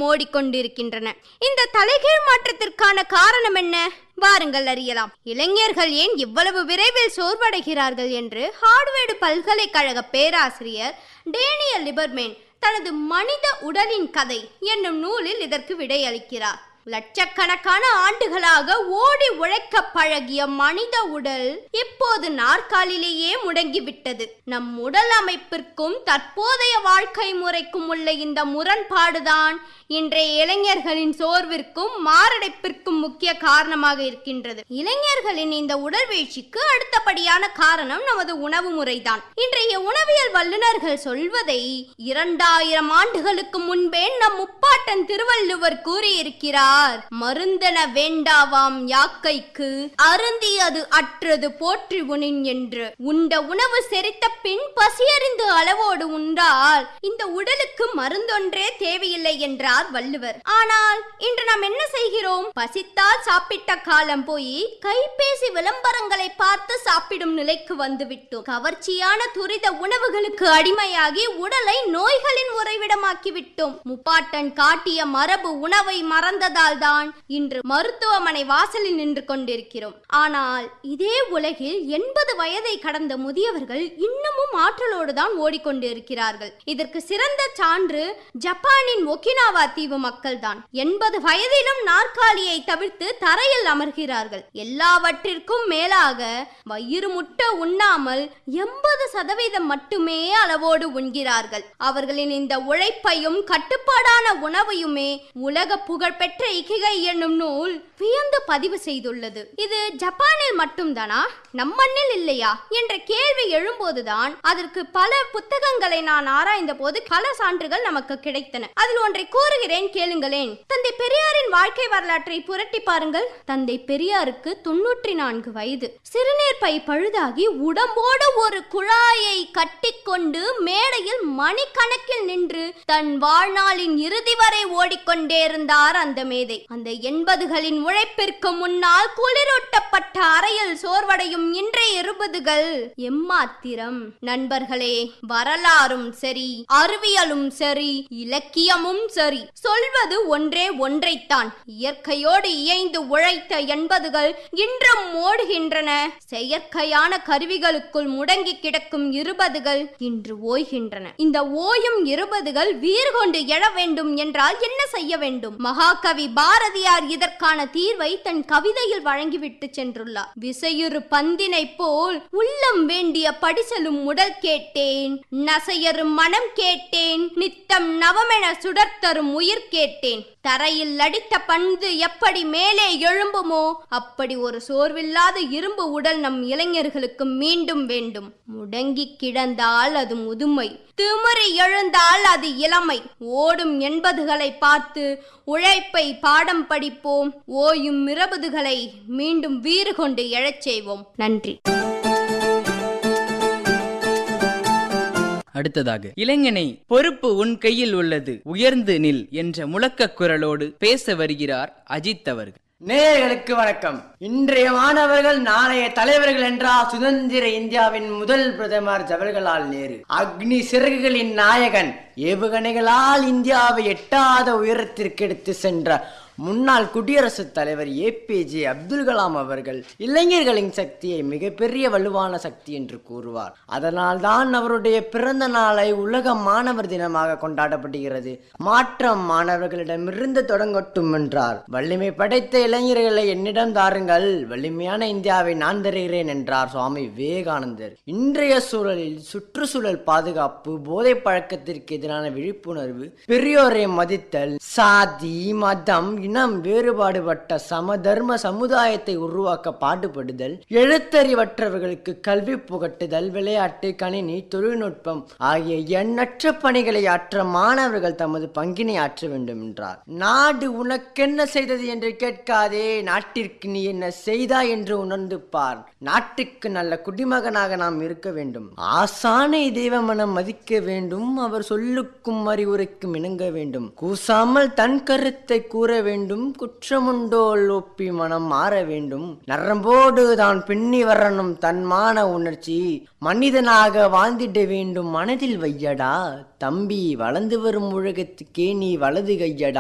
ஓடிக்கொண்டிருக்கின்றன இந்த தலைகீழ் மாற்றத்திற்கான காரணம் என்ன வாருங்கள் அறியலாம் இளைஞர்கள் ஏன் இவ்வளவு விரைவில் சோர்வடைகிறார்கள் என்று ஹார்வர்டு பல்கலைக்கழக பேராசிரியர் டேனியல் லிபர்மேன் தனது மனித உடலின் கதை என்னும் நூலில் இதற்கு விடையளிக்கிறார் லட்சக்கணக்கான ஆண்டுகளாக ஓடி உழைக்க பழகிய மனித உடல் இப்போது நாற்காலிலேயே முடங்கிவிட்டது நம் உடல் அமைப்பிற்கும் தற்போதைய வாழ்க்கை முறைக்கும் உள்ள இந்த முரண்பாடுதான் இன்றைய இளைஞர்களின் சோர்விற்கும் மாரடைப்பிற்கும் முக்கிய காரணமாக இருக்கின்றது இளைஞர்களின் இந்த உடல் வீழ்ச்சிக்கு அடுத்தபடியான காரணம் நமது உணவு முறைதான் இன்றைய உணவியல் வல்லுநர்கள் சொல்வதை இரண்டாயிரம் ஆண்டுகளுக்கு முன்பே நம் முப்பாட்டன் திருவள்ளுவர் கூறியிருக்கிறார் மருந்தன வேண்டாவாம் யாக்கைக்கு அருந்தி அது அற்றது போற்றி உணின் என்று உண்ட உணவு செரித்த பின் பசியறிந்து அளவோடு உண்டால் இந்த உடலுக்கு மருந்தொன்றே தேவையில்லை என்றார் வள்ளுவர் ஆனால் இன்று நாம் என்ன செய்கிறோம் பசித்தால் சாப்பிட்ட காலம் போய் கைபேசி விளம்பரங்களை பார்த்து சாப்பிடும் நிலைக்கு வந்துவிட்டோம் கவர்ச்சியான துரித உணவுகளுக்கு அடிமையாகி உடலை நோய்களின் உறைவிடமாக்கி விட்டோம் முப்பாட்டன் காட்டிய மரபு உணவை மறந்ததால் தான் இன்று மருத்துவமனை வாசலில் நின்று கொண்டிருக்கிறோம் ஆனால் இதே உலகில் எண்பது வயதை கடந்த முதியவர்கள் இன்னமும் ஆற்றலோடு தான் ஓடிக்கொண்டிருக்கிறார்கள் இதற்கு சிறந்த சான்று ஜப்பானின் ஒகினாவா தீவு மக்கள்தான் எண்பது வயதிலும் நாற்காலியை தவிர்த்து தரையில் அமர்கிறார்கள் எல்லாவற்றிற்கும் மேலாக வயிறு முட்ட உண்ணாமல் எண்பது சதவீதம் மட்டுமே அளவோடு உண்கிறார்கள் அவர்களின் இந்த உழைப்பையும் கட்டுப்பாடான உணவையுமே உலக புகழ்பெற்ற இக்கிகை என்னும் நூல் வியந்து பதிவு செய்துள்ளது இது ஜப்பானில் மட்டும்தானா நம் மண்ணில் இல்லையா என்ற கேள்வி எழும்போதுதான் அதற்கு பல புத்தகங்களை நான் ஆராய்ந்த போது பல சான்றுகள் நமக்கு கிடைத்தன அதில் ஒன்றை கூறுகிறேன் கேளுங்களேன் தந்தை பெரியாரின் வாழ்க்கை வரலாற்றை புரட்டி பாருங்கள் தந்தை பெரியாருக்கு தொன்னூற்றி நான்கு வயது சிறுநீர் பை பழுதாகி உடம்போடு ஒரு குழாயை கட்டிக்கொண்டு மேடையில் மணிக்கணக்கில் நின்று தன் வாழ்நாளின் இறுதி வரை ஓடிக்கொண்டே இருந்தார் அந்த மேதை அந்த எண்பதுகளின் உழைப்பிற்கு முன்னால் குளிரூட்டப்பட்ட அறையில் சோர்வடையும் இன்றைய இருபதுகள் எம்மாத்திரம் நண்பர்களே வரலாறும் சரி அறிவியலும் சரி இலக்கியமும் சரி சொல்வது ஒன்றே ஒன்றைத்தான் இயற்கையோடு இயைந்து உழைத்த எண்பதுகள் இன்றும் ஓடுகின்றன செயற்கையான கருவிகளுக்குள் முடங்கி கிடக்கும் இருபதுகள் இன்று ஓய்கின்றன இந்த ஓயும் இருபதுகள் வீறு கொண்டு எழ வேண்டும் என்றால் என்ன செய்ய வேண்டும் மகாகவி பாரதியார் இதற்கான தீர்வை தன் கவிதையில் வழங்கிவிட்டு சென்றுள்ளார் விசையுறு பந்தினை போல் உள்ளம் வேண்டிய படிசலும் உடல் கேட்டேன் நசையரும் மனம் கேட்டேன் நித்தம் நவமென சுடர்த்தரும் உயிர் கேட்டேன் தரையில் அடித்த பந்து எப்படி மேலே எழும்புமோ அப்படி ஒரு சோர்வில்லாத இரும்பு உடல் நம் இளைஞர்களுக்கு மீண்டும் வேண்டும் முடங்கி கிடந்தால் அது முதுமை திமிரி எழுந்தால் அது இளமை ஓடும் எண்பதுகளை பார்த்து உழைப்பை பாடம் படிப்போம் ஓயும் இருபதுகளை மீண்டும் வீறு கொண்டு எழச் செய்வோம் நன்றி அடுத்ததாக இளைஞனை பொறுப்பு உன் கையில் உள்ளது உயர்ந்து நில் என்ற முழக்க குரலோடு பேச வருகிறார் அஜித் அவர்கள் நேயர்களுக்கு வணக்கம் இன்றைய மாணவர்கள் நாளைய தலைவர்கள் என்றால் சுதந்திர இந்தியாவின் முதல் பிரதமர் ஜவஹர்லால் நேரு அக்னி சிறகுகளின் நாயகன் ஏவுகணைகளால் இந்தியாவை எட்டாத உயரத்திற்கு எடுத்து சென்ற முன்னாள் குடியரசுத் தலைவர் ஏபிஜே அப்துல் கலாம் அவர்கள் இளைஞர்களின் சக்தியை மிகப்பெரிய வலுவான சக்தி என்று கூறுவார் அதனால் தான் அவருடைய பிறந்த நாளை உலக மாணவர் தினமாக கொண்டாடப்படுகிறது மாற்றம் மாணவர்களிடமிருந்து தொடங்கட்டும் என்றார் வலிமை படைத்த இளைஞர்களை என்னிடம் தாருங்கள் வலிமையான இந்தியாவை நான் தருகிறேன் என்றார் சுவாமி விவேகானந்தர் இன்றைய சூழலில் சுற்றுச்சூழல் பாதுகாப்பு போதை பழக்கத்திற்கு எதிரான விழிப்புணர்வு பெரியோரை மதித்தல் சாதி மதம் இனம் வேறுபாடுபட்ட சமதர்ம சமுதாயத்தை உருவாக்க பாடுபடுதல் எழுத்தறிவற்றவர்களுக்கு கல்வி புகட்டுதல் விளையாட்டு கணினி தொழில்நுட்பம் ஆகிய எண்ணற்ற பணிகளை ஆற்ற மாணவர்கள் தமது பங்கினை ஆற்ற வேண்டும் என்றார் நாடு உனக்கென்ன செய்தது என்று கேட்காதே நாட்டிற்கு நீ என்ன செய்தாய் என்று உணர்ந்து பார் நாட்டுக்கு நல்ல குடிமகனாக நாம் இருக்க வேண்டும் ஆசானை தெய்வமனம் மதிக்க வேண்டும் அவர் சொல்லுக்கும் அறிவுரைக்கும் இணங்க வேண்டும் கூசாமல் தன் கருத்தை கூற வேண்டும் குற்றமுண்டோல் ஒப்பி மனம் மாற வேண்டும் நரம்போடு தான் பின்னி வரணும் தன்மான உணர்ச்சி மனிதனாக வாழ்ந்திட வேண்டும் மனதில் வையடா தம்பி வளர்ந்து வரும் உலகத்துக்கே நீ வலது கையடா